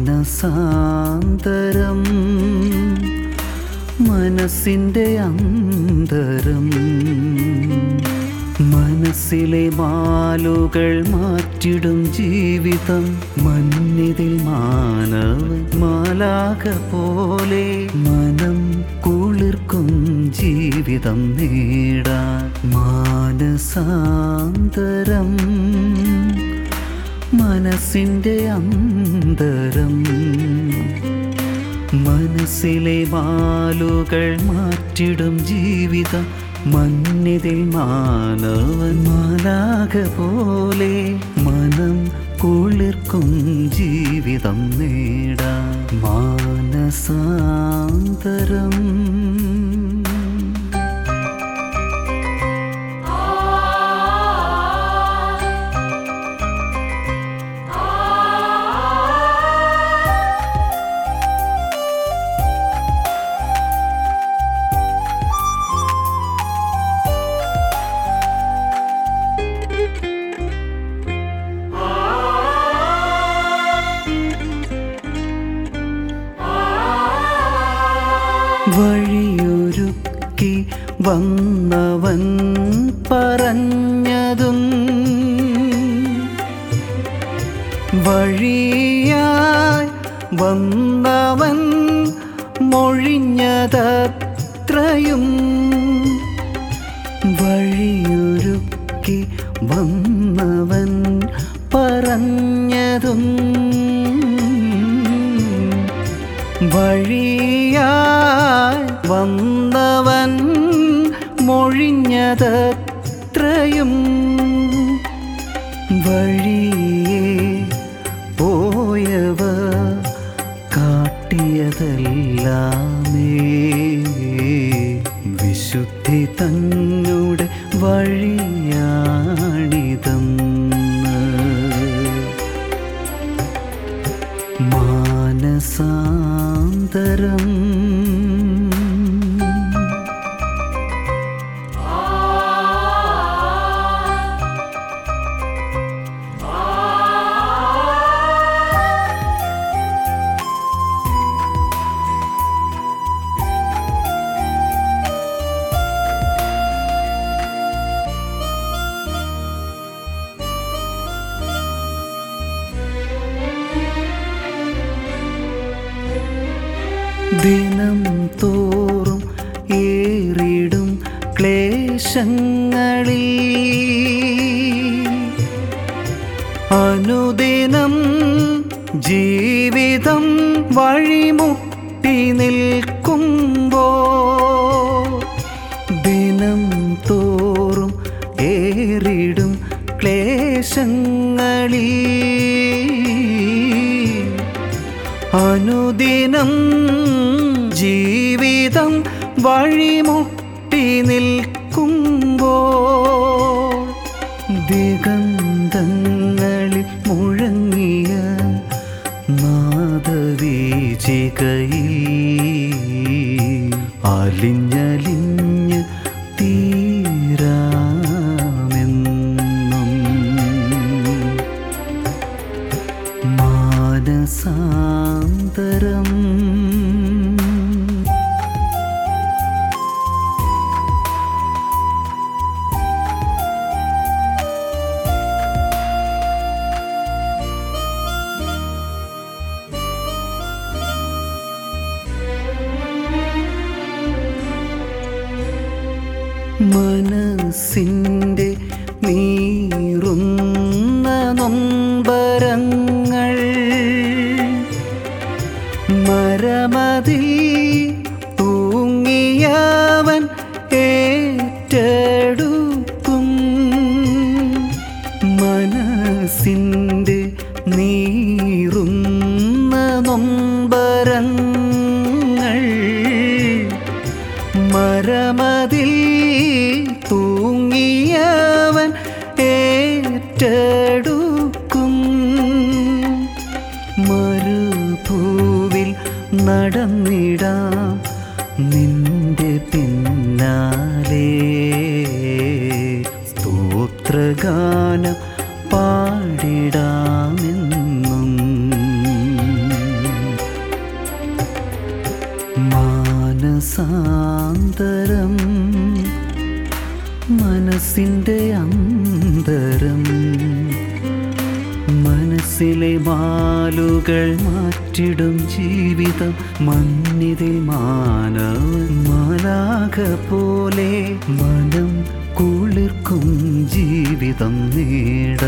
മാനസാന്തരം മനസ്സിൻ്റെ അന്തരം മനസ്സിലെ മാലുകൾ മാറ്റിടും ജീവിതം മന്നിതിൽ മാനവൻ മാലാക പോലെ മനം കുളിർക്കും ജീവിതം നേടാൻ മാനസാന്തരം മനസ്സിൻ്റെ അന്തരം മനസ്സിലെ മാലുകൾ മാറ്റിടും ജീവിതം മന്നിതിൽ മാനവൻ മാലാക പോലെ മനം കുളിർക്കും ജീവിതം നേടാൻ മാനസാന്തരം വഴിയൊരുക്കി വന്നവൻ പറഞ്ഞതും വഴിയായി വന്നവൻ മൊഴിഞ്ഞതത്രയും വഴിയൊരുക്കി വന്നവൻ പറഞ്ഞതും വഴിയായി വന്നവൻ മൊഴിഞ്ഞതത്രയും വഴിയേ പോയവ കാട്ടിയതെല്ലാമേ വിശുദ്ധി തന്നോട് വഴിയാണിതെന്ന് മാനസാന്തരം ദിനം തോറും ഏറിടും ക്ലേശങ്ങളിൽ അനുദിനം ജീവിതം വഴിമുട്ടി നിൽക്കുമ്പോ ദിനം തോറും ഏറിടും ക്ലേശങ്ങളിൽ അനുദിനം ജീവിതം വഴിമുട്ടി നിൽക്കുമ്പോ ദിഗന്ധങ്ങളിൽ മുഴങ്ങിയ നാദവീചികയിൽ അലിഞ്ഞലിഞ്ഞ് തീരാമെന്നും മാനസാന്തരം മനസ്സിൻ്റെ നീറുന്ന നൊമ്പരങ്ങൾ മരമതിൽ തൂങ്ങിയവൻ ഏറ്റെടുക്കും മനസ്സിൻ്റെ നീറുന്ന നൊമ്പരങ്ങൾ മരമതിൽ തൂങ്ങിയവൻ ഏറ്റെടുക്കും മരുഭൂവിൽ നടന്നിടാം നിന്റെ പിന്നാലെ സ്തോത്രഗാനം പാടിടാമെന്നും മനസാന്തരം മനസ്സിൻ്റെ അന്തരം മനസ്സിലെ മാലുകൾ മാറ്റിടും ജീവിതം മഞ്ഞിതിൽ മാനവൻ മാലാക പോലെ മനം കുളിർക്കും ജീവിതം നേടാം